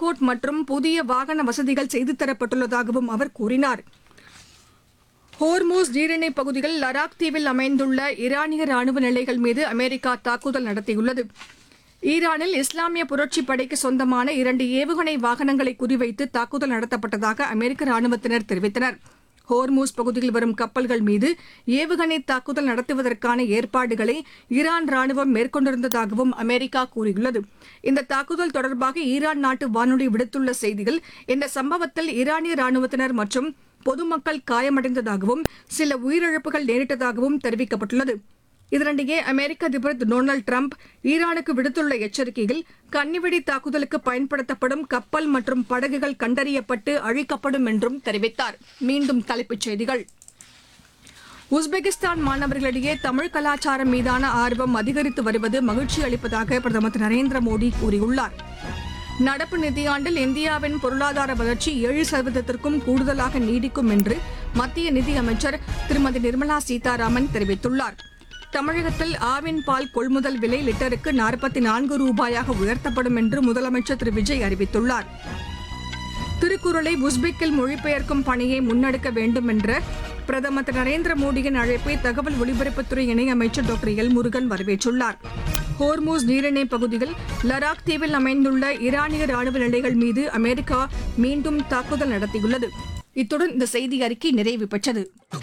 Escort மற்றும் புதிய வாகன வசதிகள் செய்து தரப்பட்டுள்ளதாகவும் அவர் கூறினார் ஹோர்மூஸ் நீரிணை பகுதியில் லடாக் தீவில் அமைந்துள்ள ஈரானிய ராணுவ நிலைகள் மீது அமெரிக்கா தாக்குதல் நடத்தியுள்ளது ஈரானில் இஸ்லாமிய புரட்சிப் படைக்கு சொந்தமான இரண்டு ஏவுகணை வாகனங்களை குறிவைத்து தாக்குதல் நடத்தப்பட்டதாக அமெரிக்க ராணுவத்தினர் தெரிவித்தனர் ஹோர்மூஸ் பகுதியில் வரும் கப்பல்கள் மீது ஏவுகணை தாக்குதல் நடத்துவதற்கான ஏற்பாடுகளை ஈரான் ராணுவம் மேற்கொண்டிருந்ததாகவும் அமெரிக்கா கூறியுள்ளது இந்த தாக்குதல் தொடர்பாக ஈரான் நாட்டு வானொலி விடுத்துள்ள செய்தியில் இந்த சம்பவத்தில் ஈரானிய ராணுவத்தினர் மற்றும் பொதுமக்கள் காயமடைந்ததாகவும் சில உயிரிழப்புகள் நேரிட்டதாகவும் தெரிவிக்கப்பட்டுள்ளது இதனிடையே அமெரிக்க அதிபர் திரு டொனால்டு டிரம்ப் ஈரானுக்கு விடுத்துள்ள எச்சரிக்கையில் கன்னிவெடி தாக்குதலுக்கு பயன்படுத்தப்படும் கப்பல் மற்றும் படகுகள் கண்டறியப்பட்டு அழிக்கப்படும் என்றும் தெரிவித்தார் மீண்டும் தலைப்புச் செய்திகள் உஸ்பெகிஸ்தான் மாணவர்களிடையே தமிழ் கலாச்சாரம் மீதான ஆர்வம் அதிகரித்து வருவது மகிழ்ச்சி அளிப்பதாக பிரதமர் திரு நரேந்திர மோடி கூறியுள்ளார் நடப்பு நிதியாண்டில் இந்தியாவின் பொருளாதார வளர்ச்சி ஏழு சதவீதத்திற்கும் கூடுதலாக நீடிக்கும் என்று மத்திய நிதியமைச்சர் திருமதி நிர்மலா சீதாராமன் தெரிவித்துள்ளார் தமிழகத்தில் ஆவின் பால் கொள்முதல் விலை லிட்டருக்கு நாற்பத்தி நான்கு ரூபாயாக உயர்த்தப்படும் என்று முதலமைச்சர் திரு விஜய் அறிவித்துள்ளார் திருக்குறளை உஸ்பெக்கில் மொழிபெயர்க்கும் பணியை முன்னெடுக்க வேண்டும் என்ற பிரதமர் திரு நரேந்திர மோடியின் அழைப்பை தகவல் ஒலிபரப்புத்துறை இணையமைச்சர் டாக்டர் எல் முருகன் வரவேற்றுள்ளார் ஹோர்மூஸ் நீரிணை பகுதியில் லடாக் தீவில் அமைந்துள்ள ஈரானிய ராணுவ நிலைகள் மீது அமெரிக்கா மீண்டும் தாக்குதல் நடத்தியுள்ளது இத்துடன் இந்த செய்தி அறிக்கை நிறைவு பெற்றது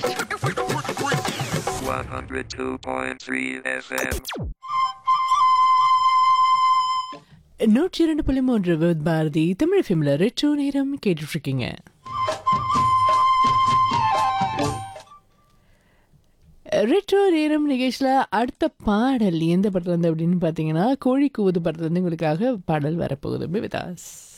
102.3 FM. நூற்றி இரண்டு புள்ளி மூன்று வித் பாரதி தமிழ் ஃபிலிமில் ரெட்ரோ நேரம் கேட்டுட்ருக்கீங்க ரெட்ரோ நேரம் நிகழ்ச்சியில் அடுத்த பாடல் எந்த படத்துலேருந்து அப்படின்னு பார்த்தீங்கன்னா கோழி கூவுது படத்துலேருந்து உங்களுக்காக பாடல் வரப்போகுது விதாஸ்